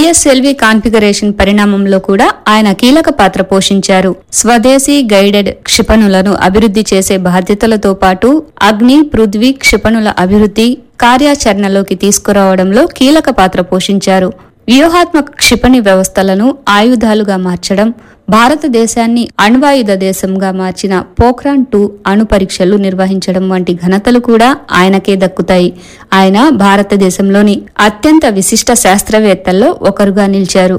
PSLV configuration పరిణామంలో కూడా ఆయన కీలక పాత్ర పోషించారు స్వదేశీ గైడెడ్ క్షిపణులను అభివృద్ధి చేసే బాధ్యతలతో పాటు అగ్ని పృథ్వీ క్షిపణుల అభివృద్ధి కార్యాచరణలోకి తీసుకురావడంలో కీలక పాత్ర పోషించారు వ్యూహాత్మక క్షిపణి వ్యవస్థలను ఆయుధాలుగా మార్చడం భారతదేశాన్ని అణ్వాయుధ దేశంగా మార్చిన పోఖ్రాన్ టూ అణు పరీక్షలు నిర్వహించడం వంటి ఘనతలు కూడా ఆయనకే దక్కుతాయి ఆయన భారతదేశంలోని అత్యంత విశిష్ట శాస్త్రవేత్తల్లో ఒకరుగా నిలిచారు